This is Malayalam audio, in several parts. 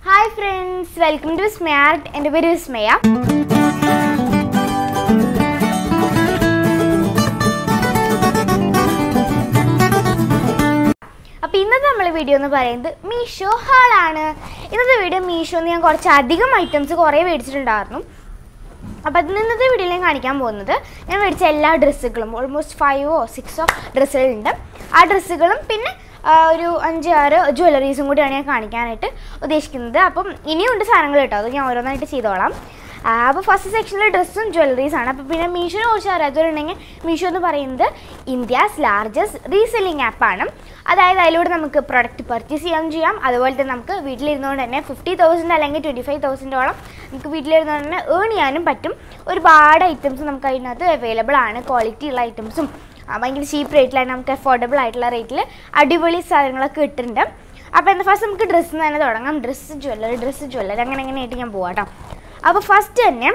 hi friends welcome to smart എൻ്റെ പേര് വിസ്മയ അപ്പോൾ ഇന്നത്തെ നമ്മളെ വീഡിയോ എന്ന് പറയുന്നത് മീഷോ ഹാളാണ് ഇന്നത്തെ വീഡിയോ മീഷോന്ന് ഞാൻ കുറച്ച് അധികം ഐറ്റംസ് കുറേ മേടിച്ചിട്ടുണ്ടായിരുന്നു അപ്പോൾ അത് ഇന്നത്തെ വീഡിയോയിൽ ഞാൻ കാണിക്കാൻ പോകുന്നത് ഞാൻ മേടിച്ച എല്ലാ ഡ്രസ്സുകളും ഓൾമോസ്റ്റ് ഫൈവോ സിക്സോ ഡ്രസ്സുകളുണ്ട് ആ ഡ്രസ്സുകളും പിന്നെ ആ, ഒരു അഞ്ച് ആറ് ജ്വല്ലറീസും കൂടിയാണ് ഞാൻ കാണിക്കാനായിട്ട് ഉദ്ദേശിക്കുന്നത് അപ്പം ഇനിയുണ്ട് സാധനങ്ങൾ കേട്ടോ അത് ഞാൻ ഓരോന്നായിട്ട് ചെയ്തോളാം ആ, അപ്പോൾ ഫസ്റ്റ് സെക്ഷനിൽ ഡ്രസ്സും ജ്വല്ലറീസ് ആണ് അപ്പോൾ പിന്നെ മീഷോനെ കുറിച്ച് അറിയാത്തവരുണ്ടെങ്കിൽ മീഷോ എന്ന് പറയുന്നത് ഇന്ത്യാസ് ലാർജസ്റ്റ് റീസെല്ലിംഗ് ആപ്പാണ് അതായത് അതിലൂടെ നമുക്ക് പ്രൊഡക്റ്റ് പർച്ചേസ് ചെയ്യാൻ ചെയ്യാം അതുപോലെ തന്നെ നമുക്ക് വീട്ടിലിരുന്നുകൊണ്ട് തന്നെ ഫിഫ്റ്റി തൗസൻഡ് അല്ലെങ്കിൽ ട്വൻറ്റി ഫൈവ് തൗസൻഡോളം നമുക്ക് വീട്ടിലിരുന്നുകൊണ്ട് തന്നെ ഏൺ ചെയ്യാനും പറ്റും ഒരുപാട് ഐറ്റംസ് നമുക്ക് അതിനകത്ത് അവൈലബിൾ ആണ് ക്വാളിറ്റി ഉള്ള ഐറ്റംസും ആ, ഭയങ്കര ചീപ്പ് റേറ്റിലാണ് നമുക്ക് അഫോർഡബിൾ ആയിട്ടുള്ള റേറ്റിൽ അടിപൊളി സാധനങ്ങളൊക്കെ കിട്ടുന്നുണ്ട് അപ്പോൾ എന്താ ഫസ്റ്റ് നമുക്ക് ഡ്രസ്സ് തന്നെ തുടങ്ങാം ഡ്രസ്സ് ജ്വല്ലറി ഡ്രസ്സ് ജ്വല്ലറി അങ്ങനെ അങ്ങനെ ആയിട്ട് ഞാൻ പോവാം കേട്ടോ അപ്പോൾ ഫസ്റ്റ് തന്നെ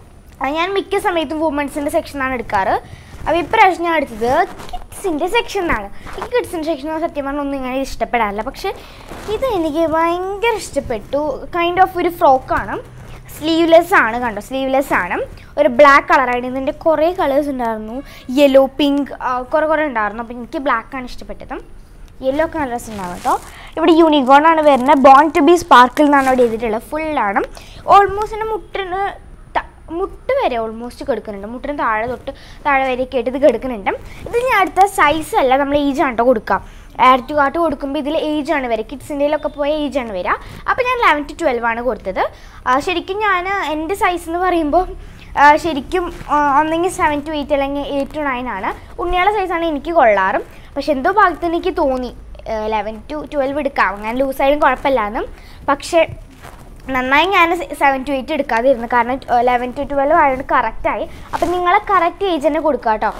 ആ, ഞാൻ മിക്ക സമയത്തും വുമൻസിൻ്റെ സെക്ഷനാണ് എടുക്കാറ് അപ്പോൾ ഇപ്രാവശ്യം ഞാൻ എടുത്തത് കിഡ്സിൻ്റെ സെക്ഷനാണ് ഈ കിഡ്സിൻ്റെ സെക്ഷൻ സത്യം പറഞ്ഞാൽ ഒന്നും ഇങ്ങനെ ഇഷ്ടപ്പെടാറില്ല പക്ഷേ ഇത് എനിക്ക് ഭയങ്കര ഇഷ്ടപ്പെട്ടു കൈൻഡ് ഓഫ് ഒരു ഫ്രോക്കാണ് സ്ലീവ്ലെസ് ആണ് കണ്ടോ സ്ലീവ്ലെസ് ആണ് ഒരു ബ്ലാക്ക് കളറായിരുന്നു ഇതിൻ്റെ കുറേ കളേഴ്സ് ഉണ്ടായിരുന്നു യെല്ലോ പിങ്ക് കുറേ കുറേ ഉണ്ടായിരുന്നു അപ്പോൾ എനിക്ക് black ആണ് ഇഷ്ടപ്പെട്ടത് യെല്ലോ കളേഴ്സ് ഉണ്ടാവും കേട്ടോ ഇവിടെ യൂണിക്കോൺ ആണ് വരുന്നത് ബോൺ ടു ബി സ്പാർക്കിൾ എന്നാണ് അവിടെ എഴുതിയിട്ടുള്ളത് ഫുള്ളാണ് ഓൾമോസ്റ്റ് എൻ്റെ മുട്ടിന് ത- മുട്ട് വരെ ഓൾമോസ്റ്റ് കെടുക്കുന്നുണ്ട് മുട്ടിന് താഴെ തൊട്ട് താഴെ വരെ കേട്ട് ഇത് കെടുക്കുന്നുണ്ട് ഇത് ഞാൻ അടുത്ത സൈസ് അല്ല നമ്മൾ ഏജ് ആണ് കേട്ടോ കൊടുക്കാം ആഡ് ടു കാർട്ട് കൊടുക്കുമ്പോൾ ഇതിൽ ഏജ് ആണ് വരിക കിഡ്സിൻ്റെയിലൊക്കെ പോയ ഏജ് ആണ് വരിക അപ്പോൾ ഞാൻ ലെവൻ ടു ട്വൽവ് ആണ് കൊടുത്തത് ആ, ശരിക്കും ഞാൻ എൻ്റെ സൈസ് എന്ന് പറയുമ്പോൾ ആ, ശരിക്കും ഒന്നെങ്കിൽ സെവൻ ടു എയ്റ്റ് അല്ലെങ്കിൽ എയ്റ്റ് ടു നയൻ ആണ് ഉണ്ണിയാളെ സൈസാണ് എനിക്ക് കൊള്ളാറും പക്ഷെ എന്തോ ഭാഗത്ത് എനിക്ക് തോന്നി ലെവൻ ടു ട്വൽവ് എടുക്കാം അങ്ങനെ ലൂസായാലും കുഴപ്പമില്ലാന്നും പക്ഷേ നന്നായി ഞാൻ സെവൻ ടു എയ്റ്റ് എടുക്കാതിരുന്നു കാരണം ലെവൻ ടു ട്വൽവ് ആയതുകൊണ്ട് കറക്റ്റായി അപ്പം നിങ്ങളെ കറക്റ്റ് ഏജ് തന്നെ കൊടുക്കുക കേട്ടോ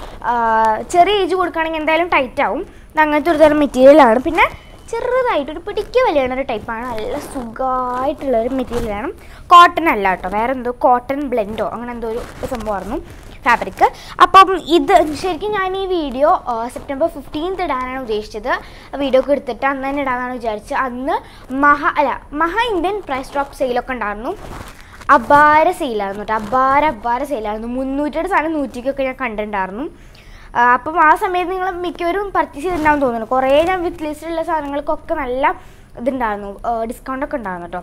ചെറിയ ഏജ് കൊടുക്കുകയാണെങ്കിൽ എന്തായാലും ടൈറ്റ് ആവും ഇത് അങ്ങനത്തെ ഒരു തരം മെറ്റീരിയലാണ് പിന്നെ ചെറുതായിട്ട് ഒരു പിടിക്ക് വലിയ ഒരു ടൈപ്പാണ് നല്ല സുഖമായിട്ടുള്ള ഒരു മെറ്റീരിയലാണ് കോട്ടൺ അല്ല കേട്ടോ വേറെ എന്തോ കോട്ടൺ ബ്ലെൻഡോ അങ്ങനെ എന്തോ ഒരു സംഭവമായിരുന്നു ഫാബ്രിക് അപ്പം ഇത് ശരിക്കും ഞാൻ ഈ വീഡിയോ സെപ്റ്റംബർ ഫിഫ്റ്റീൻത്ത് ഇടാനാണ് ഉദ്ദേശിച്ചത് വീഡിയോ ഒക്കെ എടുത്തിട്ട് അന്ന് തന്നെ ഇടാനാണ് വിചാരിച്ചത് അന്ന് മഹ അല്ല മഹ ഇന്ത്യൻ പ്രൈസ് ഡ്രോപ്പ് സെയിലൊക്കെ ഉണ്ടായിരുന്നു അപാര സെയിലായിരുന്നു കേട്ടോ അപാര അപാര സെയിലായിരുന്നു മുന്നൂറ്റിയുടെ സാധനം നൂറ്റിക്കൊക്കെ ഞാൻ കണ്ടിട്ടുണ്ടായിരുന്നു ആ, അപ്പം ആ സമയത്ത് നിങ്ങൾ മിക്കവരും പർച്ചേസ് ചെയ്തിട്ടുണ്ടാവും തോന്നുന്നു കുറേ ഞാൻ വിത്ത് ലിസ്റ്റിലുള്ള സാധനങ്ങൾക്കൊക്കെ നല്ല ഇതുണ്ടായിരുന്നു ഡിസ്കൗണ്ട് ഒക്കെ ഉണ്ടായിരുന്നു കേട്ടോ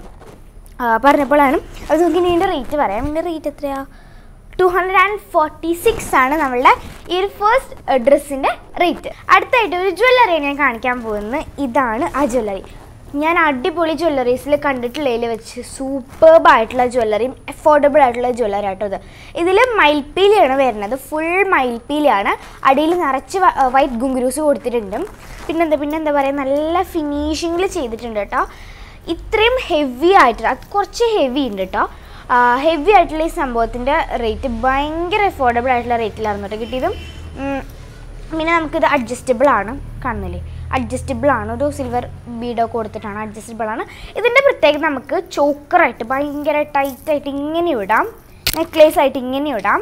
ആ, പറഞ്ഞപ്പോഴാണ് അത് നമുക്ക് ഇനി ഇതിൻ്റെ റേറ്റ് പറയാം ഇതിൻ്റെ റേറ്റ് എത്രയാ two hundred and forty six ആണ് നമ്മളുടെ ഈ ഒരു ഫസ്റ്റ് ഡ്രസ്സിൻ്റെ റേറ്റ് അടുത്തായിട്ട് ഒരു ജ്വല്ലറി ഞാൻ കാണിക്കാൻ പോകുന്നത് ഇതാണ് ആ ജ്വല്ലറി ഞാൻ അടിപൊളി ജ്വല്ലറീസിൽ കണ്ടിട്ടുള്ളതിൽ വെച്ച് സൂപ്പർബ് ആയിട്ടുള്ള ജ്വല്ലറിയും അഫോർഡബിൾ ആയിട്ടുള്ള ജ്വല്ലറി ആട്ടോ ഇത് ഇതിൽ മയിൽപ്പീലിയാണ് വരുന്നത് ഫുൾ മയിൽപ്പീലിയാണ് അടിയിൽ നിറച്ച് വൈറ്റ് ഗുങ്കുരൂസ് കൊടുത്തിട്ടുണ്ട് പിന്നെന്താ പിന്നെന്താ പറയുക നല്ല ഫിനിഷിങ്ങിൽ ചെയ്തിട്ടുണ്ട് കേട്ടോ ഇത്രയും ഹെവി ആയിട്ട് അത് കുറച്ച് ഹെവി ഉണ്ട് കേട്ടോ ഹെവി ആയിട്ടുള്ള ഈ സംഭവത്തിൻ്റെ റേറ്റ് ഭയങ്കര അഫോർഡബിൾ ആയിട്ടുള്ള റേറ്റിലായിരുന്നു കേട്ടോ കിട്ടിയതും ഉം, പിന്നെ നമുക്കിത് അഡ്ജസ്റ്റബിൾ ആണ് കാണുന്നില്ലേ അഡ്ജസ്റ്റബിൾ ആണ് ഒരു സിൽവർ ബീഡോ കൊടുത്തിട്ടാണ് അഡ്ജസ്റ്റബിൾ ആണ് ഇതിൻ്റെ പ്രത്യേകത നമുക്ക് ചോക്കറായിട്ട് ഭയങ്കര ടൈറ്റായിട്ട് ഇങ്ങനെ ഇടാം നെക്ലേസ് ആയിട്ട് ഇങ്ങനെ ഇടാം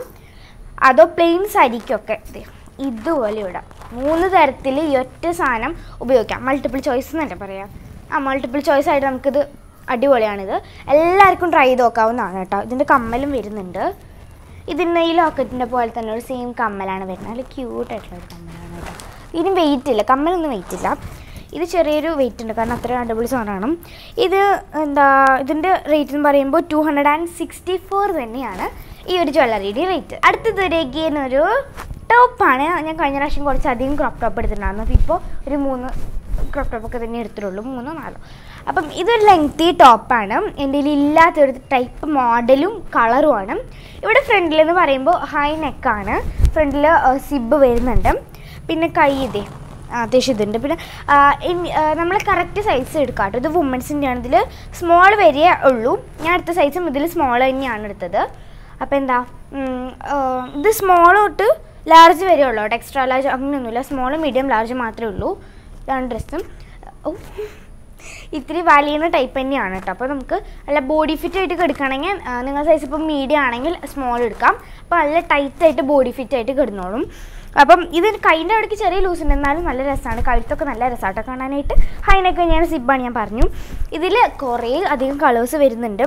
അതോ പ്ലെയിൻ സാരിക്കൊക്കെ ദേ ഇതുപോലെ ഇടാം മൂന്ന് തരത്തിൽ ഈ ഒറ്റ സാധനം ഉപയോഗിക്കാം മൾട്ടിപ്പിൾ ചോയ്സ് എന്നല്ലേ പറയാം ആ മൾട്ടിപ്പിൾ ചോയ്സ് ആയിട്ട് നമുക്കിത് അടിപൊളിയാണിത് എല്ലാവർക്കും ട്രൈ ചെയ്ത് നോക്കാവുന്നതാണ് കേട്ടോ ഇതിൻ്റെ കമ്മലും വരുന്നുണ്ട് ഇതിൻ്റെ ഈ ലോക്കറ്റിൻ്റെ പോലെ തന്നെ ഒരു സെയിം കമ്മലാണ് വരുന്നത് നല്ല ക്യൂട്ടായിട്ടുള്ള ഒരു കമ്മലാണ് കേട്ടോ ഇതിന് വെയിറ്റ് ഇല്ല കമ്മലൊന്നും വെയിറ്റ് ഇല്ല ഇത് ചെറിയൊരു വെയിറ്റ് ഉണ്ട് കാരണം അത്രയും അടിപൊളി സാധനമാണ് ഇത് എന്താ ഇതിൻ്റെ റേറ്റ് എന്ന് പറയുമ്പോൾ two hundred and sixty four തന്നെയാണ് ഈ ഒരു ജ്വല്ലറിയുടെ റേറ്റ് അടുത്തത് ഒരു ടോപ്പാണ് ഞാൻ കഴിഞ്ഞ പ്രാവശ്യം കുറച്ചധികം ക്രോപ്പ് ടോപ്പ് എടുത്തിട്ടുണ്ടായിരുന്നു അപ്പോൾ ഇപ്പോൾ ഒരു മൂന്ന് ക്രോപ്പ് ടോപ്പൊക്കെ തന്നെ എടുത്തിട്ടുള്ളൂ മൂന്നോ നാലോ അപ്പം ഇതൊരു ലെങ്തി ടോപ്പാണ് എൻ്റെ കയ്യിൽ ഇല്ലാത്തൊരു ടൈപ്പ് മോഡലും കളറുമാണ് ഇവിടെ ഫ്രണ്ടിൽ എന്ന് പറയുമ്പോൾ ഹൈ നെക്കാണ് ഫ്രണ്ടിൽ സിബ് വരുന്നുണ്ട് പിന്നെ കൈ ഇതേ അത്യാവശ്യം ഇതുണ്ട് പിന്നെ നമ്മൾ കറക്റ്റ് സൈസ് എടുക്കാം കേട്ടോ ഇത് വുമൻസിൻ്റെ ആണ് ഇതിൽ സ്മോൾ വരികയേ ഉള്ളൂ ഞാൻ എടുത്ത സൈസും ഇതിൽ സ്മോൾ തന്നെയാണ് എടുത്തത് അപ്പോൾ എന്താ ഉം, ആ, ഇത് സ്മോൾ തൊട്ട് ലാർജ് വരെ ഉള്ളൂ കേട്ടോ എക്സ്ട്രാ ലാർജ് അങ്ങനെയൊന്നുമില്ല സ്മോൾ മീഡിയം ലാർജ് മാത്രമേ ഉള്ളൂ ഇതാണ് ഡ്രസ്സും ഓ ഇത്തിരി വലിയുന്ന ടൈപ്പ് തന്നെയാണ് കേട്ടോ അപ്പോൾ നമുക്ക് നല്ല ബോഡി ഫിറ്റ് ആയിട്ട് കിടക്കുകയാണെങ്കിൽ നിങ്ങൾ സൈസ് ഇപ്പോൾ മീഡിയം ആണെങ്കിൽ സ്മോൾ എടുക്കാം അപ്പോൾ നല്ല ടൈറ്റ് ആയിട്ട് ബോഡി ഫിറ്റ് ആയിട്ട് കിടന്നോളും അപ്പം ഇത് കൈൻ്റെ അവിടേക്ക് ചെറിയ ലൂസ് ഉണ്ട് എന്നാലും നല്ല രസമാണ് കഴുത്തൊക്കെ നല്ല രസമാട്ടോ കാണാനായിട്ട് ഹൈനൊക്കെ ഞാൻ സിബാണ് ഞാൻ പറഞ്ഞു ഇതിൽ കുറേ അധികം കളേഴ്സ് വരുന്നുണ്ട്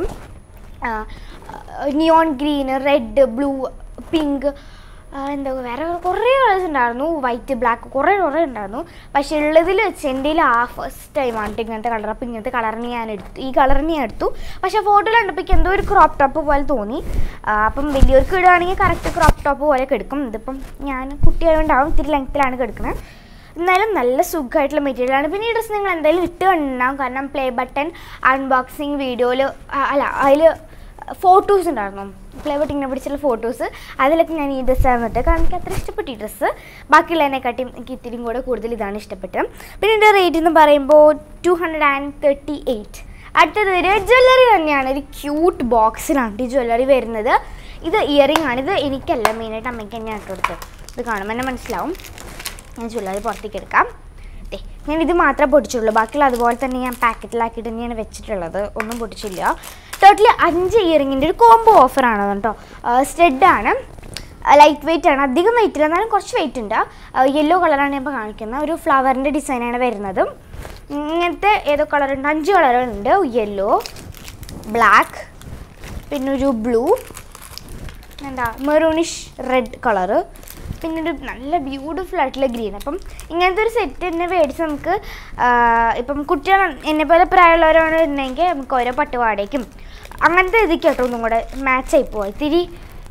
neon green red blue pink എന്താ വേറെ കുറേ കളേഴ്സ് ഉണ്ടായിരുന്നു വൈറ്റ് ബ്ലാക്ക് കുറേ കുറേ ഉണ്ടായിരുന്നു പക്ഷേ ഉള്ളതിൽ വെച്ച് എൻ്റെ ആ ഫസ്റ്റ് ടൈമാണ് ട്ടോ ഇങ്ങനത്തെ കളർ അപ്പോൾ ഇങ്ങനത്തെ കളറിന് ഞാൻ എടുത്തു ഈ കളറിന് ഞാൻ എടുത്തു പക്ഷേ ഫോട്ടോയിൽ കണ്ടപ്പോൾ എനിക്ക് എന്തോ ഒരു ക്രോപ്പ് ടോപ്പ് പോലെ തോന്നി ആ, അപ്പം വലിയവർക്ക് ഇടുകയാണെങ്കിൽ കറക്റ്റ് ക്രോപ്പ് ടോപ്പ് പോലെ കിടക്കും ഇതിപ്പം ഞാൻ കുട്ടികളുണ്ടാവും ഇത്തിരി ലെങ്ത്തിലാണ് കിടക്കുന്നത് എന്നാലും നല്ല സുഖമായിട്ടുള്ള മെറ്റീരിയലാണ് പിന്നെ ഈ ഡ്രസ്സ് നിങ്ങൾ എന്തായാലും ഇട്ട് കണ്ടാവും കാരണം പ്ലേ ബട്ടൺ അൺബോക്സിങ് വീഡിയോയിൽ അല്ല അതിൽ ഫോട്ടോസ് ഉണ്ടായിരുന്നു പ്ലേ ബട്ടണിനെ പിടിച്ചുള്ള ഫോട്ടോസ് അതിലൊക്കെ ഞാൻ ഈ ഡ്രസ്സ് ആയിരുന്നിട്ട് കാരണം എനിക്ക് അത്ര ഇഷ്ടപ്പെട്ടു ഈ ഡ്രസ്സ് ബാക്കിയുള്ളതിനെക്കാട്ടിയും എനിക്ക് ഇത്തിരിയും കൂടെ കൂടുതൽ ഇതാണ് ഇഷ്ടപ്പെട്ടത് പിന്നെ ഇതിൻ്റെ റേറ്റ് എന്ന് പറയുമ്പോൾ two hundred and thirty eight അടുത്തത് ഒരു ജ്വല്ലറി തന്നെയാണ് ഒരു ക്യൂട്ട് ബോക്സിലാണ് ഈ ജ്വല്ലറി വരുന്നത് ഇത് ഇയറിംഗ് ആണ് ഇത് എനിക്കല്ല മെയിനായിട്ട് അമ്മയ്ക്ക് തന്നെയാണ് ഇട്ട് കൊടുത്തത് ഇത് കാണുമ്പോൾ തന്നെ മനസ്സിലാവും ഞാൻ ജ്വല്ലറി പുറത്തേക്ക് എടുക്കാം ദേ ഞാൻ ഇത് മാത്രമേ പൊട്ടിച്ചുള്ളൂ ബാക്കിയുള്ള അതുപോലെ തന്നെ ഞാൻ പാക്കറ്റിലാക്കിയിട്ട് തന്നെയാണ് വെച്ചിട്ടുള്ളത് ഒന്നും പൊട്ടിച്ചില്ല ടോട്ടലി അഞ്ച് ഇയറിങ്ങിൻ്റെ ഒരു കോംബോ ഓഫറാണ് കേട്ടോ സ്റ്റെഡാണ് ലൈറ്റ് വെയിറ്റ് ആണ് അധികം വെയിറ്റ് ഇല്ല എന്നാലും കുറച്ച് വെയിറ്റ് ഉണ്ട് യെല്ലോ കളറാണ് ഞാൻ ഇപ്പോൾ കാണിക്കുന്നത് ഒരു ഫ്ലവറിൻ്റെ ഡിസൈനാണ് വരുന്നത് ഇങ്ങനത്തെ ഏതോ കളറുണ്ട് അഞ്ച് കളറുണ്ട് യെല്ലോ ബ്ലാക്ക് പിന്നെ ഒരു ബ്ലൂ എന്താ മെറൂണിഷ് റെഡ് കളറ് പിന്നെ ഒരു നല്ല ബ്യൂട്ടിഫുൾ ആയിട്ടുള്ള ഗ്രീൻ അപ്പം ഇങ്ങനത്തെ ഒരു സെറ്റ് തന്നെ മേടിച്ച് നമുക്ക് ആ, ഇപ്പം കുട്ടികൾ എന്നെ പോലെ പ്രായമുള്ളവരാണ് ഉണ്ടെങ്കിൽ നമുക്ക് ഓരോ പട്ടുപാടേക്കും അങ്ങനത്തെ ഇതിക്ക് കേട്ടോ ഒന്നും കൂടെ മാച്ച് ആയി പോവാം ഇത്തിരി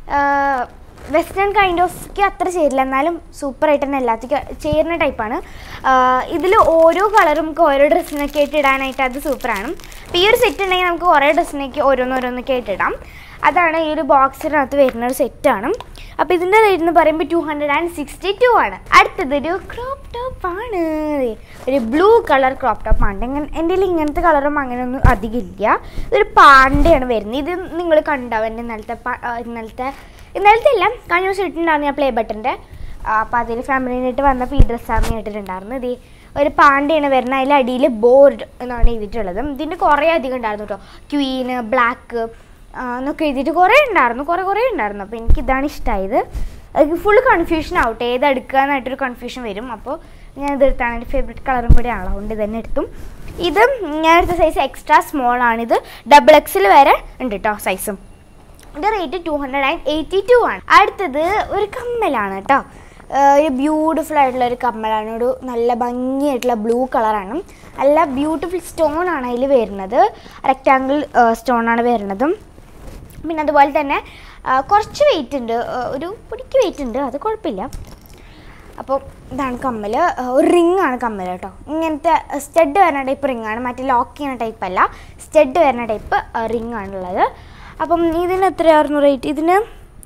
വെസ്റ്റേൺ കൈൻഡ് ഓഫ്ക്ക് അത്ര ചേരില്ല എന്നാലും സൂപ്പറായിട്ട് തന്നെ എല്ലാത്തേക്കും ചേരുന്ന ടൈപ്പാണ് ഇതിൽ ഓരോ കളറും നമുക്ക് ഓരോ ഡ്രസ്സിനൊക്കെ ആയിട്ട് ഇടാനായിട്ട് അത് സൂപ്പറാണ് അപ്പോൾ ഈ ഒരു സെറ്റ് ഉണ്ടെങ്കിൽ നമുക്ക് കുറേ ഡ്രസ്സിനൊക്കെ ഓരോന്നോരോന്നൊക്കെ ആയിട്ട് ഇടാം അതാണ് ഈ ഒരു ബോക്സിനകത്ത് വരുന്ന ഒരു സെറ്റാണ് അപ്പോൾ ഇതിൻ്റെ റേറ്റ് എന്ന് പറയുമ്പോൾ two hundred and sixty two ആണ് അടുത്തത് ഒരു ക്രോപ്പ് ടോപ്പ് ആണ് ഒരു ബ്ലൂ കളർ ക്രോപ്പ് ടോപ്പ് ആണ് ഇങ്ങനെ എൻ്റെ കയ്യിൽ ഇങ്ങനത്തെ കളറും അങ്ങനെയൊന്നും അധികം ഇല്ല ഇതൊരു പാണ്ടയാണ് വരുന്നത് ഇത് നിങ്ങൾ കണ്ടാവും എൻ്റെ ഇന്നലത്തെ പ- ആ, ഇന്നലത്തെ ഇന്നലത്തെ അല്ല കഴിഞ്ഞ ദിവസം ഇട്ടിട്ടുണ്ടായിരുന്നു ഞാൻ പ്ലേ ബട്ടൻ്റെ അപ്പോൾ അതിൽ ഫാമിലിനായിട്ട് വന്നപ്പോൾ ഈ ഡ്രസ്സാണ് ഞാൻ ഇട്ടിട്ടുണ്ടായിരുന്നത് ഇത് ഒരു പാണ്ടയാണ് വരുന്നത് അതിൽ അടിയിൽ ബോർഡ് എന്നാണ് എഴുതിയിട്ടുള്ളത് ഇതിൻ്റെ കുറേ അധികം ഉണ്ടായിരുന്നു കേട്ടോ ക്വീന് ബ്ലാക്ക് എന്നൊക്കെ എഴുതിയിട്ട് കുറേ ഉണ്ടായിരുന്നു കുറേ കുറേ ഉണ്ടായിരുന്നു അപ്പോൾ എനിക്ക് ഇതാണ് ഇഷ്ടമായത് എനിക്ക് ഫുൾ കൺഫ്യൂഷൻ ആവട്ടെ ഏത് എടുക്കാനായിട്ടൊരു കൺഫ്യൂഷൻ വരും അപ്പോൾ ഞാൻ ഇത് എടുത്താണ് എൻ്റെ ഫേവറേറ്റ് കളറും കൂടി ആണ് അതുകൊണ്ട് ഇതന്നെ എടുത്തു ഇത് ഞാൻ എടുത്ത സൈസ് എക്സ്ട്രാ സ്മോൾ ആണ് ഇത് ഡബിൾ എക്സിൽ വരെ ഉണ്ട് കേട്ടോ സൈസും ഇതിൻ്റെ rate two hundred and eighty two ആണ് അടുത്തത് ഒരു കമ്മലാണ് കേട്ടോ ഏഹ് ഒരു ബ്യൂട്ടിഫുൾ ആയിട്ടുള്ള ഒരു കമ്മലാണ് ഒരു നല്ല ഭംഗിയായിട്ടുള്ള ബ്ലൂ കളറാണ് നല്ല ബ്യൂട്ടിഫുൾ സ്റ്റോൺ ആണ് അതിൽ വരുന്നത് റെക്റ്റാങ്കിൾ സ്റ്റോൺ ആണ് വരുന്നതും പിന്നെ അതുപോലെ തന്നെ ആ, കുറച്ച് വെയിറ്റ് ഉണ്ട് ആ, ഒരു പൊടിക്ക് വെയിറ്റ് ഉണ്ട് അത് കുഴപ്പമില്ല അപ്പോൾ ഇതാണ് കമ്മൽ ഒരു റിംഗ് ആണ് കമ്മൽ കേട്ടോ ഇങ്ങനത്തെ സ്റ്റഡ് വരുന്ന ടൈപ്പ് റിംഗ് ആണ് മറ്റേ ലോക്ക് ചെയ്യുന്ന ടൈപ്പ് അല്ല സ്റ്റഡ് വരുന്ന ടൈപ്പ് റിംഗ് ആണുള്ളത് അപ്പം ഇതിന് എത്രയായിരുന്നു റേറ്റ് ഇതിന്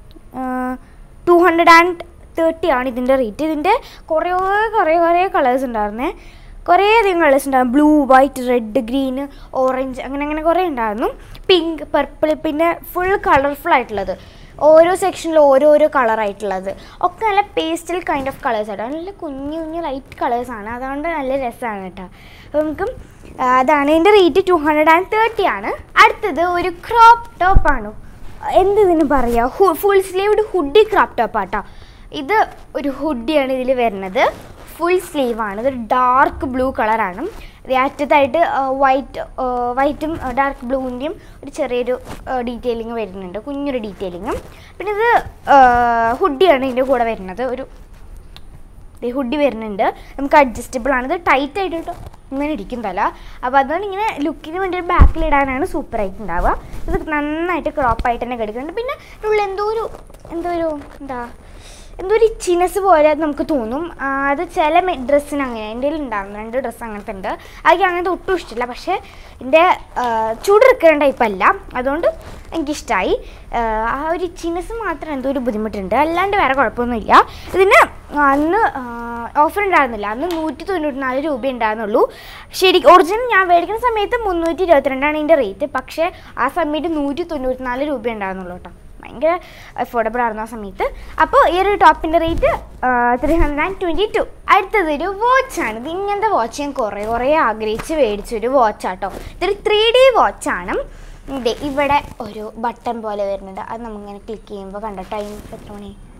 ടു ഹൺഡ്രഡ് ആൻഡ് തേർട്ടി ആണ് ഇതിൻ്റെ റേറ്റ് ഇതിൻ്റെ കുറേ കുറേ കുറേ കളേഴ്സ് ഉണ്ടായിരുന്നേ കുറേ അധികം കളേഴ്സ് ഉണ്ടായിരുന്നു blue white red green orange അങ്ങനെ അങ്ങനെ കുറേ ഉണ്ടായിരുന്നു പിങ്ക് പർപ്പിൾ പിന്നെ ഫുൾ കളർഫുൾ ആയിട്ടുള്ളത് ഓരോ സെക്ഷനിൽ ഓരോരോ കളറായിട്ടുള്ളത് ഒക്കെ നല്ല പേസ്റ്റൽ കൈൻഡ് ഓഫ് കളേഴ്സ് ആട്ടോ നല്ല കുഞ്ഞു കുഞ്ഞു ലൈറ്റ് കളേഴ്സാണ് അതുകൊണ്ട് നല്ല രസമാണ് കേട്ടോ അപ്പോൾ നമുക്ക് ആ, അതാണ് ഇതിൻ്റെ rate two hundred and thirty ആണ് അടുത്തത് ഒരു ക്രോപ്പ് ടോപ്പാണ് എന്ത് ഇതിന് പറയുക full sleeved hoodie crop top ആട്ടോ ഇത് ഒരു ഹുഡിയാണ് ഇതിൽ വരുന്നത് ഫുൾ സ്ലീവാണ് ഇതൊരു ഡാർക്ക് ബ്ലൂ കളറാണ് ഇത് അറ്റത്തായിട്ട് വൈറ്റ് വൈറ്റും ഡാർക്ക് ബ്ലൂവിൻ്റെയും ഒരു ചെറിയൊരു ഡീറ്റെയിലിംഗ് വരുന്നുണ്ട് കുഞ്ഞൊരു ഡീറ്റെയിലിങ്ങും പിന്നെ ഇത് ഹുഡിയാണ് ഇതിൻ്റെ കൂടെ വരുന്നത് ഒരു ഹുഡി വരുന്നുണ്ട് നമുക്ക് അഡ്ജസ്റ്റബിൾ ആണ് ഇത് ടൈറ്റ് ആയിട്ട് കേട്ടോ ഇങ്ങനെ ഇരിക്കും തല അപ്പോൾ അതുകൊണ്ട് ഇങ്ങനെ ലുക്കിന് വേണ്ടി ഒരു ബാക്കിൽ ഇടാനാണ് സൂപ്പറായിട്ട് ഉണ്ടാവുക ഇത് നന്നായിട്ട് ക്രോപ്പായിട്ട് തന്നെ കിടക്കുന്നുണ്ട് പിന്നെ ഉള്ളിൽ എന്തോ ഒരു എന്തോ ഒരു എന്താ എന്തോ ഒരു ഇച്ചിനെസ് പോലെ നമുക്ക് തോന്നും ആ, അത് ചില ഡ്രസ്സിന് അങ്ങനെ എൻ്റെ കയ്യിൽ ഉണ്ടായിരുന്നു രണ്ട് ഡ്രസ്സ് അങ്ങനത്തെ ഉണ്ട് എനിക്ക് അങ്ങനത്തെ ഒട്ടും ഇഷ്ടമില്ല പക്ഷേ എൻ്റെ ചൂടെടുക്കുന്ന ടൈപ്പല്ല അതുകൊണ്ട് എനിക്കിഷ്ടമായി ആ ഒരു ഇച്ചിനെസ് മാത്രം എന്തോ ഒരു ബുദ്ധിമുട്ടുണ്ട് അല്ലാണ്ട് വേറെ കുഴപ്പമൊന്നുമില്ല ഇതിന് അന്ന് ഓഫർ ഉണ്ടായിരുന്നില്ല അന്ന് നൂറ്റി തൊണ്ണൂറ്റി നാല് രൂപ ഉണ്ടായിരുന്നുള്ളൂ ശരി ഒറിജിനൽ ഞാൻ മേടിക്കുന്ന സമയത്ത് മുന്നൂറ്റി ഇരുപത്തിരണ്ടാണ് ഇതിൻ്റെ റേറ്റ് പക്ഷേ ആ സമയത്ത് നൂറ്റി തൊണ്ണൂറ്റി നാല് രൂപ ഉണ്ടായിരുന്നുള്ളൂ കേട്ടോ ഭയങ്കര അഫോർഡബിൾ ആയിരുന്നു ആ സമയത്ത് അപ്പോൾ ഈ ഒരു ടോപ്പിൻ്റെ rate three hundred and twenty two അടുത്തതൊരു വാച്ചാണ് ഇത് ഇങ്ങനത്തെ വാച്ച് ഞാൻ കുറേ കുറേ ആഗ്രഹിച്ച് മേടിച്ചൊരു വാച്ചാട്ടോ ഇതൊരു ത്രീ ഡി വാച്ചാണ് ഇത് ഇവിടെ ഒരു ബട്ടൺ പോലെ വരുന്നുണ്ട് അത് നമ്മളിങ്ങനെ ക്ലിക്ക് ചെയ്യുമ്പോൾ കണ്ട ടൈം എത്ര മണി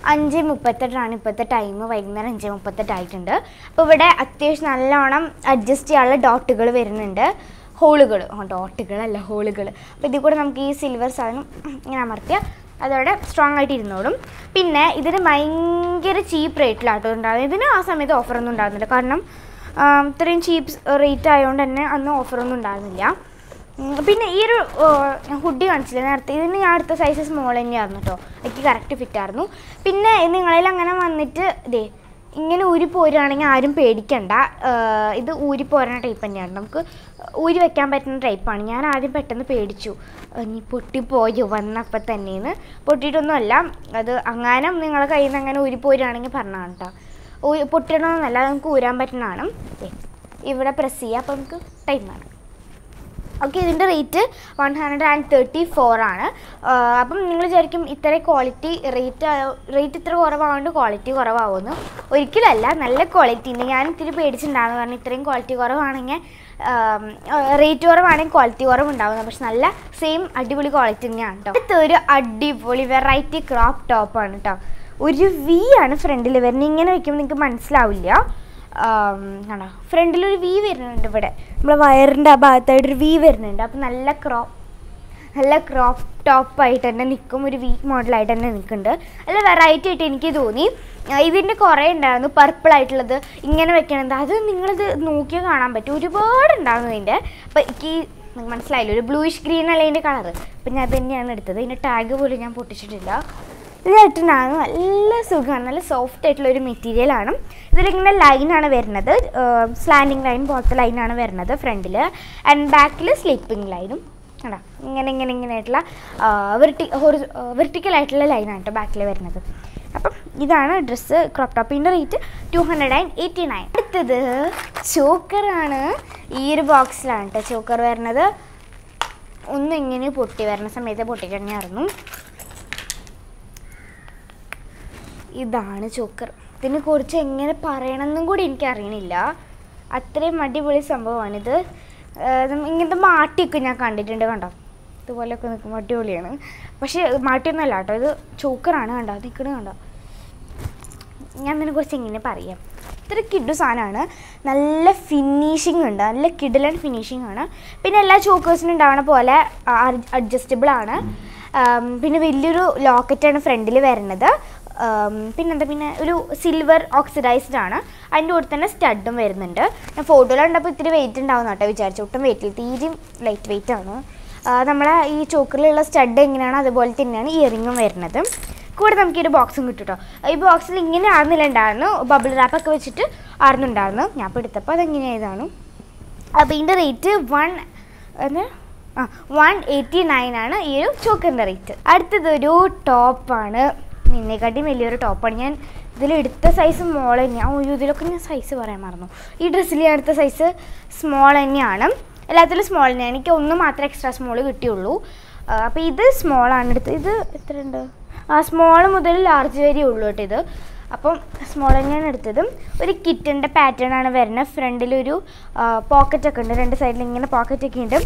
അഞ്ച് മുപ്പത്തെട്ടാണ് ഇപ്പോഴത്തെ ടൈം വൈകുന്നേരം അഞ്ച് മുപ്പത്തെട്ടായിട്ടുണ്ട് അപ്പോൾ ഇവിടെ അത്യാവശ്യം നല്ലോണം അഡ്ജസ്റ്റ് ചെയ്യാനുള്ള ഡോട്ടുകൾ വരുന്നുണ്ട് ഹോളുകൾ ഡോട്ടുകളല്ല ഹോളുകൾ അപ്പോൾ ഇതിൽ കൂടെ നമുക്ക് ഈ സിൽവർ സാധനം ഇങ്ങനെ അമർത്തിയാൽ അതോടെ സ്ട്രോങ് ആയിട്ട് ഇരുന്നോളും പിന്നെ ഇതിന് ഭയങ്കര ചീപ്പ് റേറ്റിലാട്ടോ ഉണ്ടാകുന്നത് ഇതിന് ആ സമയത്ത് ഓഫറൊന്നും ഉണ്ടാകുന്നില്ല കാരണം ആ, ഇത്രയും ചീപ്പ് റേറ്റ് ആയതുകൊണ്ട് തന്നെ അന്ന് ഓഫറൊന്നും ഉണ്ടാകുന്നില്ല ഉം, പിന്നെ ഈ ഒരു ഹുഡി കാണിച്ചില്ല നേരത്തെ ഇതിന് ഞാൻ അടുത്ത സൈസ് സ്മോൾ തന്നെയായിരുന്നു കേട്ടോ എനിക്ക് കറക്റ്റ് ഫിറ്റ് ആയിരുന്നു പിന്നെ നിങ്ങളിൽ അങ്ങനെ വന്നിട്ട് ഇതേ ഇങ്ങനെ ഊരി പോരുകയാണെങ്കിൽ ആരും പേടിക്കണ്ട ആ, ഇത് ഊരി പോരുന്ന ടൈപ്പ് തന്നെയാണ് നമുക്ക് ഊരി വെക്കാൻ പറ്റുന്ന ടൈപ്പാണ് ഞാൻ ആദ്യം പെട്ടെന്ന് പേടിച്ചു ഇനി പൊട്ടിപ്പോയോ വന്നപ്പോൾ തന്നെയെന്ന് പൊട്ടിയിട്ടൊന്നുമല്ല അത് അങ്ങാനും നിങ്ങളെ കയ്യിൽ നിന്ന് അങ്ങനെ ഊരി പോരുകയാണെങ്കിൽ പറഞ്ഞാണ് കേട്ടോ ഊ- പൊട്ടിയിടണമെന്നല്ല അത് നമുക്ക് ഊരാൻ പറ്റുന്നതാണ് ദേ, ഇവിടെ പ്രസ് ചെയ്യുക അപ്പോൾ നമുക്ക് ടൈം ആണ് ഓക്കെ ഇതിൻ്റെ rate one hundred and thirty four ആണ് ആ, അപ്പം നിങ്ങൾ വിചാരിക്കും ഇത്ര ക്വാളിറ്റി റേറ്റ് റേറ്റ് ഇത്ര കുറവായതുകൊണ്ട് ക്വാളിറ്റി കുറവാകുമെന്ന് ഒരിക്കലല്ല നല്ല ക്വാളിറ്റി ഉണ്ട് ഞാൻ ഇത്തിരി പേടിച്ചിട്ടുണ്ടാകുന്നു കാരണം ഇത്രയും ക്വാളിറ്റി കുറവാണെങ്കിൽ റേറ്റ് കുറവാണെങ്കിൽ ക്വാളിറ്റി കുറവുണ്ടാവുന്നത് പക്ഷെ നല്ല സെയിം അടിപൊളി ക്വാളിറ്റി തന്നെയാണ് കേട്ടോ അടുത്ത ഒരു അടിപൊളി വെറൈറ്റി ക്രോപ്പ് ടോപ്പാണ് കേട്ടോ ഒരു വി ആണ് ഫ്രണ്ടിൽ വരുന്നത് ഇങ്ങനെ വെക്കുമ്പോൾ നിങ്ങൾക്ക് മനസ്സിലാവില്ല ആണോ ഫ്രണ്ടിൽ ഒരു വി വരുന്നുണ്ട് ഇവിടെ നമ്മളെ വയറിൻ്റെ ആ ഭാഗത്തായിട്ടൊരു വി വരുന്നുണ്ട് അപ്പം നല്ല ക്രോപ്പ് നല്ല ക്രോപ്പ് ടോപ്പായിട്ട് തന്നെ നിൽക്കും ഒരു വീക്ക് മോഡലായിട്ട് തന്നെ നിൽക്കുന്നുണ്ട് നല്ല വെറൈറ്റി ആയിട്ട് എനിക്ക് തോന്നി ആ, ഇതിൻ്റെ കുറേ ഉണ്ടായിരുന്നു പർപ്പിൾ ആയിട്ടുള്ളത് ഇങ്ങനെ വെക്കണത് അത് നിങ്ങളിത് നോക്കിയാൽ കാണാൻ പറ്റും ഒരുപാട് ഉണ്ടായിരുന്നു ഇതിൻ്റെ അപ്പം എനിക്ക് നിങ്ങൾക്ക് മനസ്സിലായില്ല ഒരു ബ്ലൂയിഷ് ഗ്രീൻ അല്ല ഇതിൻ്റെ കളറ് അപ്പം ഞാൻ അത് തന്നെയാണ് എടുത്തത് ഇതിൻ്റെ ടാഗ് പോലും ഞാൻ പൊട്ടിച്ചിട്ടില്ല ഇതായിട്ടാണ് നല്ല സുഖമാണ് നല്ല സോഫ്റ്റ് ആയിട്ടുള്ള ഒരു മെറ്റീരിയലാണ് ഇതിലിങ്ങനെ ലൈനാണ് വരുന്നത് സ്ലാൻഡിങ് ലൈൻ പോലത്തെ ലൈനാണ് വരുന്നത് ഫ്രണ്ടിൽ ആൻഡ് ബാക്കിൽ സ്ലീപ്പിംഗ് ലൈനും കണ്ടാ ഇങ്ങനെ ഇങ്ങനെ ഇങ്ങനെ ആയിട്ടുള്ള വെർട്ടി വെർട്ടിക്കൽ ആയിട്ടുള്ള ലൈനാണ് കേട്ടോ ബാക്കിൽ വരുന്നത് അപ്പം ഇതാണ് ഡ്രസ്സ് ക്രോപ്പ് ടോപ്പിൻ്റെ rate two hundred and eighty nine അടുത്തത് ചോക്കറാണ് ഈ ഒരു ബോക്സിലാണ് കേട്ടോ ചോക്കർ വരുന്നത് ഒന്ന് ഇങ്ങനെ പൊട്ടി വരുന്ന സമയത്ത് പൊട്ടിക്കഴിഞ്ഞായിരുന്നു ഇതാണ് ചോക്കർ ഇതിനെ കുറിച്ച് എങ്ങനെ പറയണമെന്നും കൂടി എനിക്ക് അറിയണില്ല അത്രയും അടിപൊളി സംഭവമാണിത് ഏർ നമ്മ- ഇങ്ങനത്തെ മാട്ടിയൊക്കെ ഞാൻ കണ്ടിട്ടുണ്ട് കണ്ടോ ഇതുപോലെയൊക്കെ നിൽക്കും അടിപൊളിയാണ് പക്ഷേ മാട്ടിയൊന്നുമല്ല കേട്ടോ ഇത് ചോക്കറാണ് കണ്ടോ നിൽക്കണത് കണ്ടോ ഞാൻ ഇതിനെ കുറിച്ച് എങ്ങനെ പറയാം ഇത്ര കിഡു സാധനമാണ് നല്ല ഫിനിഷിംഗ് ഉണ്ട് നല്ല കിഡിലൻ ഫിനിഷിംഗ് ആണ് പിന്നെ എല്ലാ ചോക്കേഴ്സിനും ഉണ്ടാവണ പോലെ അഡ്ജസ്റ്റബിൾ ആണ് ആം, പിന്നെ വലിയൊരു ലോക്കറ്റാണ് ഫ്രണ്ടിൽ വരുന്നത് ആം, പിന്നെന്താ പിന്നെ ഒരു സിൽവർ ഓക്സിഡൈസ്ഡ് ആണ് അതിൻ്റെ കൂടെ തന്നെ സ്റ്റഡും വരുന്നുണ്ട് ഞാൻ ഫോട്ടോയിൽ കണ്ടപ്പോൾ ഇത്തിരി വെയിറ്റ് ഉണ്ടാവും കേട്ടോ വിചാരിച്ചു ഒട്ടും വെയിറ്റിൽ തീരെയും ലൈറ്റ് വെയിറ്റ് ആണ് ആ, നമ്മളെ ഈ ചോക്കറിലുള്ള സ്റ്റഡ് എങ്ങനെയാണോ അതുപോലെ തന്നെയാണ് ഇയറിങ്ങും വരുന്നത് കൂടെ നമുക്ക് ഈ ഒരു ബോക്സും കിട്ടും കേട്ടോ ഈ ബോക്സിൽ ഇങ്ങനെ ആയിരുന്നില്ല ഉണ്ടായിരുന്നു ബബിൾ റാപ്പൊക്കെ വെച്ചിട്ട് ആയിരുന്നുണ്ടായിരുന്നു ഞാൻ ഇപ്പോൾ എടുത്തപ്പോൾ അതെങ്ങനെയായതാണ് അപ്പോൾ ഇതിൻ്റെ റേറ്റ് വൺ എന്താ ആ വൺ എയ്റ്റി നയൻ ആണ് ഈ ഒരു ചോക്കറിൻ്റെ റേറ്റ് അടുത്തതൊരു ടോപ്പാണ് നിന്നെക്കാട്ടിയും വലിയൊരു ടോപ്പാണ് ഞാൻ ഇതിലെടുത്ത സൈസ് സ്മോൾ തന്നെയാണ് ഓ ഇതിലൊക്കെ ഞാൻ സൈസ് പറയാൻ മറന്നു ഈ ഡ്രസ്സിൽ ഞാൻ എടുത്ത സൈസ് സ്മോൾ തന്നെയാണ് എല്ലാത്തിലും സ്മോൾ തന്നെയാണ് എനിക്ക് ഒന്ന് മാത്രമേ എക്സ്ട്രാ സ്മോൾ കിട്ടിയുള്ളൂ അപ്പോൾ ഇത് സ്മോൾ ആണ് എടുത്തത് ഇത് എത്ര ഉണ്ട് ആ സ്മോൾ മുതൽ ലാർജ് വരെ ഉള്ളൂ കേട്ടോ ഇത് അപ്പം സ്മോൾ തന്നെയാണ് എടുത്തത് ഒരു കിറ്റിൻ്റെ പാറ്റേൺ ആണ് വരുന്നത് ഫ്രണ്ടിലൊരു പോക്കറ്റ് ഒക്കെ ഉണ്ട് രണ്ട് സൈഡിൽ ഇങ്ങനെ പോക്കറ്റ് ഒക്കെ ഉണ്ട്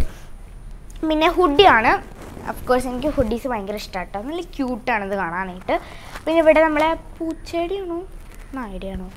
പിന്നെ ഹുഡിയാണ് കോഴ്സ് എനിക്ക് ഹുഡീസ് ഭയങ്കര ഇഷ്ടമാണ് കേട്ടോ നല്ല ക്യൂട്ടാണ് ഇത് കാണാനായിട്ട് പിന്നെ ഇവിടെ നമ്മളെ പൂച്ചെടിയാണോ നായടിയാണോ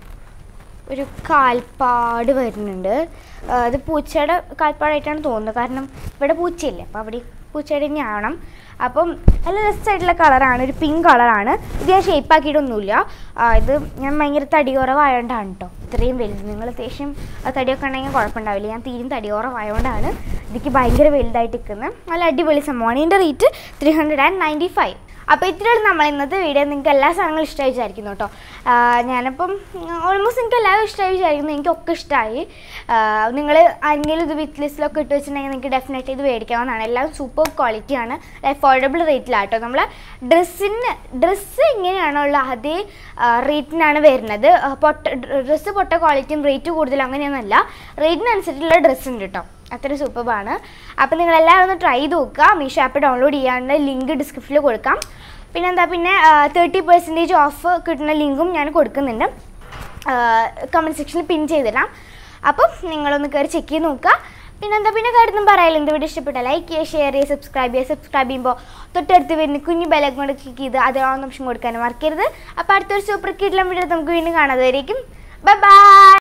ഒരു കാൽപ്പാട് വരുന്നുണ്ട് ആ, ഇത് പൂച്ചയുടെ കാൽപ്പാടായിട്ടാണ് തോന്നുന്നത് കാരണം ഇവിടെ പൂച്ചയില്ലേ അപ്പോൾ അവിടെ പൂച്ചയുടെ തന്നെ ആവണം അപ്പം നല്ല രസമായിട്ടുള്ള കളറാണ് ഒരു പിങ്ക് കളറാണ് ഇത് ഞാൻ ഷേപ്പ് ആക്കിയിട്ടൊന്നുമില്ല ആ, ഇത് ഞാൻ ഭയങ്കര തടി കുറവായതുകൊണ്ടാണ് കേട്ടോ ഇത്രയും വലുത് നിങ്ങൾ അത്യാവശ്യം ആ തടിയൊക്കെ ഉണ്ടെങ്കിൽ കുഴപ്പമുണ്ടാവില്ല ഞാൻ തീരും തടി കുറവായതുകൊണ്ടാണ് ഇതിക്ക് ഭയങ്കര വലുതായിട്ട് നിൽക്കുന്നത് നല്ല അടിപൊളി സംഭവമാണ് ഇതിൻ്റെ rate three hundred and ninety five അപ്പോൾ ഇത്രയാണ് നമ്മൾ ഇന്നത്തെ വീഡിയോ നിങ്ങൾക്ക് എല്ലാ സാധനങ്ങളും ഇഷ്ടമായി വിചാരിക്കുന്നു കേട്ടോ ആ, ഞാനിപ്പം ഓൾമോസ്റ്റ് നിങ്ങൾക്ക് എല്ലാവരും ഇഷ്ടമായി വിചാരിക്കുന്നു എനിക്കൊക്കെ ഇഷ്ടമായി നിങ്ങൾ ആരെങ്കിലും ഇത് വിത്ത് ലിസ്റ്റിലൊക്കെ ഇട്ട് വെച്ചിട്ടുണ്ടെങ്കിൽ നിങ്ങൾക്ക് ഡെഫിനറ്റ്ലി ഇത് മേടിക്കാവുന്നതാണ് എല്ലാം സൂപ്പർ ക്വാളിറ്റിയാണ് അഫോർഡബിൾ റേറ്റിലാണ് നമ്മൾ ഡ്രസ്സിന് ഡ്രസ്സ് എങ്ങനെയാണോ ഉള്ള അതേ റേറ്റിനാണ് വരുന്നത് ആ, പൊട്ട ഡ്രസ്സ് പൊട്ട ക്വാളിറ്റിയും റേറ്റ് കൂടുതൽ അങ്ങനെയൊന്നുമല്ല റേറ്റിനനുസരിച്ചുള്ള ഡ്രസ്സ് ഉണ്ട് കേട്ടോ അത്ര സൂപ്പറാണ് അപ്പോൾ നിങ്ങൾ എല്ലാവരും ഒന്ന് ട്രൈ ചെയ്ത് നോക്കുക മീഷോ ആപ്പ് ഡൗൺലോഡ് ചെയ്യാനുള്ള ലിങ്ക് ഡിസ്ക്രിപ്ഷനിൽ കൊടുക്കാം പിന്നെന്താ പിന്നെ തേർട്ടി പെർസെൻറ്റേജ് ഓഫ് കിട്ടുന്ന ലിങ്കും ഞാൻ കൊടുക്കുന്നുണ്ട് കമൻറ്റ് സെക്ഷനിൽ പിൻ ചെയ്തിടാം അപ്പം നിങ്ങളൊന്ന് കയറി ചെക്ക് ചെയ്ത് നോക്കുക പിന്നെന്താ പിന്നെ കാര്യമൊന്നും പറയാനില്ല എന്ത് വീഡിയോ ഇഷ്ടപ്പെട്ട ലൈക്ക് ചെയ്യുക ഷെയർ ചെയ്യുക സബ്സ്ക്രൈബ് ചെയ്യുക സബ്സ്ക്രൈബ് ചെയ്യുമ്പോൾ തൊട്ടടുത്ത് വരുന്ന കുഞ്ഞു ബെലം കൊണ്ട് ക്ലിക്ക് ചെയ്ത് അത് ഓൺ ഓപ്ഷൻ കൊടുക്കാൻ മറക്കരുത് അപ്പോൾ അടുത്തൊരു സൂപ്പർ കിഡിലും വീഡിയോ നമുക്ക് വീണ്ടും കാണാതെ ബൈ ബൈ